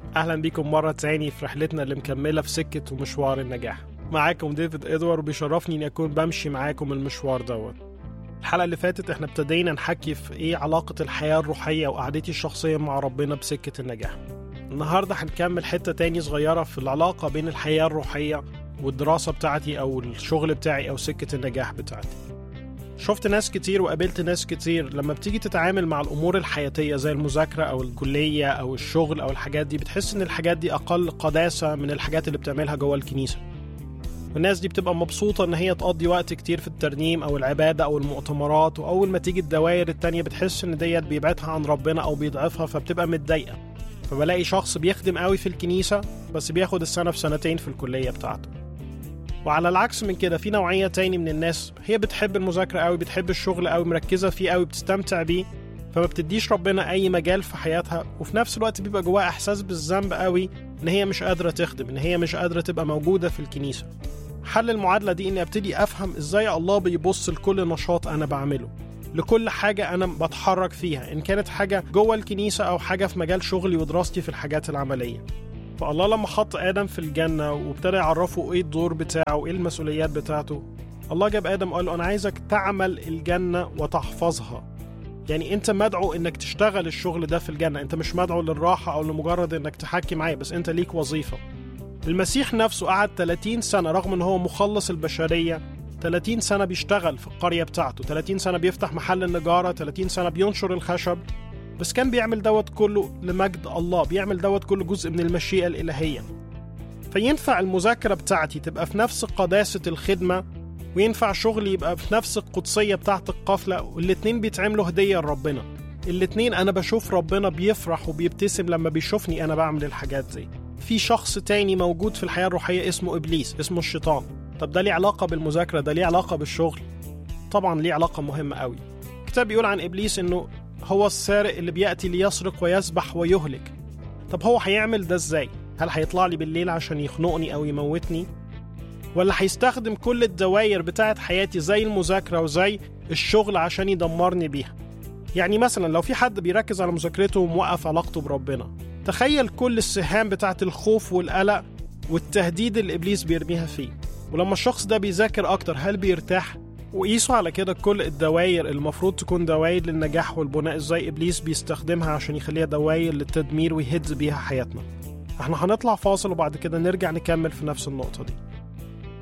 أهلا بيكم مرة تاني في رحلتنا اللي مكملة في سكة ومشوار النجاح معاكم ديفيد إدوار وبيشرفني إني أكون بمشي معاكم المشوار دوت الحلقة اللي فاتت احنا ابتدينا نحكي في ايه علاقة الحياة الروحية وقعدتي الشخصية مع ربنا بسكة النجاح النهاردة هنكمل حتة تاني صغيرة في العلاقة بين الحياة الروحية والدراسة بتاعتي أو الشغل بتاعي أو سكة النجاح بتاعتي شفت ناس كتير وقابلت ناس كتير لما بتيجي تتعامل مع الأمور الحياتية زي المذاكرة أو الكلية أو الشغل أو الحاجات دي بتحس إن الحاجات دي أقل قداسة من الحاجات اللي بتعملها جوه الكنيسة والناس دي بتبقى مبسوطة إن هي تقضي وقت كتير في الترنيم أو العبادة أو المؤتمرات وأول ما تيجي الدوائر التانية بتحس إن ديت بيبعدها عن ربنا أو بيضعفها فبتبقى متضايقة فبلاقي شخص بيخدم قوي في الكنيسة بس بياخد السنة في سنتين في الكلية بتاعته وعلى العكس من كده في نوعية تاني من الناس هي بتحب المذاكرة قوي بتحب الشغل قوي مركزة فيه قوي بتستمتع بيه فما بتديش ربنا أي مجال في حياتها وفي نفس الوقت بيبقى جواها إحساس بالذنب قوي إن هي مش قادرة تخدم إن هي مش قادرة تبقى موجودة في الكنيسة حل المعادلة دي إني أبتدي أفهم إزاي الله بيبص لكل نشاط أنا بعمله لكل حاجة أنا بتحرك فيها إن كانت حاجة جوه الكنيسة أو حاجة في مجال شغلي ودراستي في الحاجات العملية فالله لما حط آدم في الجنة وابتدى يعرفه إيه الدور بتاعه وإيه المسؤوليات بتاعته الله جاب آدم وقال له أنا عايزك تعمل الجنة وتحفظها يعني أنت مدعو إنك تشتغل الشغل ده في الجنة أنت مش مدعو للراحة أو لمجرد إنك تحكي معايا بس أنت ليك وظيفة المسيح نفسه قعد 30 سنة رغم إن هو مخلص البشرية 30 سنة بيشتغل في القرية بتاعته 30 سنة بيفتح محل النجارة 30 سنة بينشر الخشب بس كان بيعمل دوت كله لمجد الله بيعمل دوت كله جزء من المشيئة الإلهية فينفع المذاكرة بتاعتي تبقى في نفس قداسة الخدمة وينفع شغلي يبقى في نفس القدسية بتاعت القفلة والاتنين بيتعملوا هدية لربنا الاتنين أنا بشوف ربنا بيفرح وبيبتسم لما بيشوفني أنا بعمل الحاجات دي في شخص تاني موجود في الحياة الروحية اسمه إبليس اسمه الشيطان طب ده ليه علاقة بالمذاكرة ده ليه علاقة بالشغل طبعا ليه علاقة مهمة قوي الكتاب بيقول عن إبليس إنه هو السارق اللي بيأتي ليسرق ويسبح ويهلك طب هو هيعمل ده ازاي؟ هل هيطلع لي بالليل عشان يخنقني أو يموتني؟ ولا هيستخدم كل الدواير بتاعت حياتي زي المذاكرة وزي الشغل عشان يدمرني بيها؟ يعني مثلا لو في حد بيركز على مذاكرته وموقف علاقته بربنا تخيل كل السهام بتاعت الخوف والقلق والتهديد اللي إبليس بيرميها فيه ولما الشخص ده بيذاكر أكتر هل بيرتاح؟ وقيسوا على كده كل الدواير المفروض تكون دواير للنجاح والبناء ازاي ابليس بيستخدمها عشان يخليها دواير للتدمير ويهد بيها حياتنا احنا هنطلع فاصل وبعد كده نرجع نكمل في نفس النقطة دي